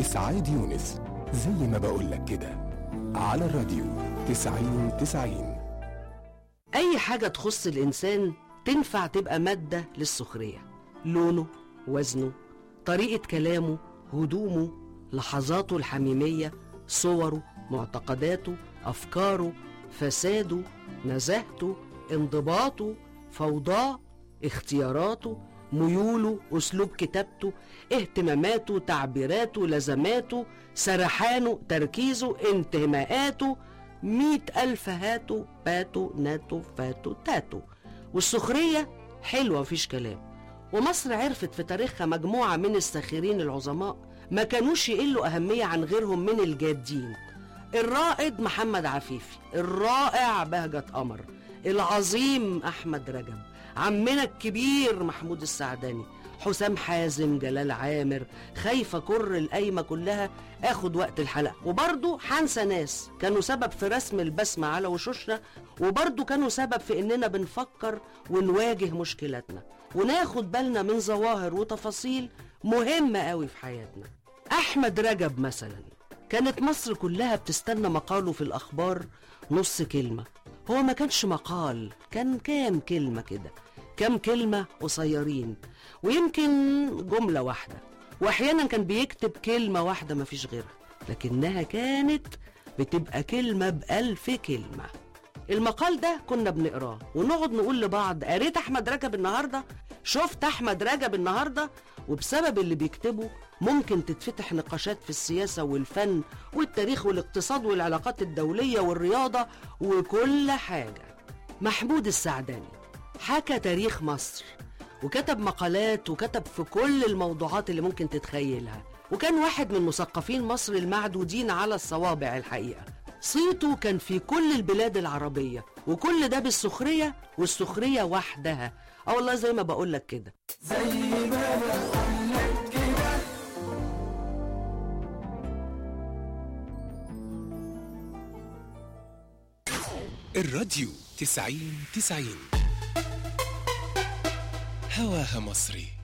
إسعاد يونس زي ما بقولك كده على الراديو تسعين تسعين أي حاجة تخص الإنسان تنفع تبقى مادة للسخرية لونه وزنه طريقة كلامه هدومه لحظاته الحميمية صوره معتقداته أفكاره فساده نزاهته انضباطه فوضاه اختياراته ميوله أسلوب كتابته اهتماماته تعبيراته لزماته سرحانه تركيزه انتماءاته مئة ألف هاتوا باتوا ناتوا فاتوا تاتوا والسخرية حلوة مفيش كلام ومصر عرفت في تاريخها مجموعة من الساخرين العظماء ما كانوش يقلوا أهمية عن غيرهم من الجادين الرائد محمد عفيفي الرائع بهجة قمر العظيم أحمد رجب عمنا الكبير محمود السعداني حسام حازم جلال عامر خايفة كر القايمة كلها اخد وقت الحلقة وبرضه حنسى ناس كانوا سبب في رسم البسمة على وشوشنا وبرضه كانوا سبب في اننا بنفكر ونواجه مشكلاتنا وناخد بالنا من ظواهر وتفاصيل مهمة قوي في حياتنا احمد رجب مثلا كانت مصر كلها بتستنى مقاله في الاخبار نص كلمة هو ما كانش مقال كان كام كلمة كده كام كلمة قصيرين ويمكن جملة واحدة واحيانا كان بيكتب كلمة واحدة مفيش غيرها لكنها كانت بتبقى كلمة بألف كلمة المقال ده كنا بنقراه ونقعد نقول لبعض قريت احمد رجب النهارده شفت احمد رجب النهارده وبسبب اللي بيكتبه ممكن تتفتح نقاشات في السياسة والفن والتاريخ والاقتصاد والعلاقات الدولية والرياضة وكل حاجة محمود السعداني حكى تاريخ مصر وكتب مقالات وكتب في كل الموضوعات اللي ممكن تتخيلها وكان واحد من مثقفين مصر المعدودين على الصوابع الحقيقة صيته كان في كل البلاد العربية وكل ده بالسخرية والسخرية وحدها اه والله زي ما بقولك كده الراديو تسعين تسعين هواها مصري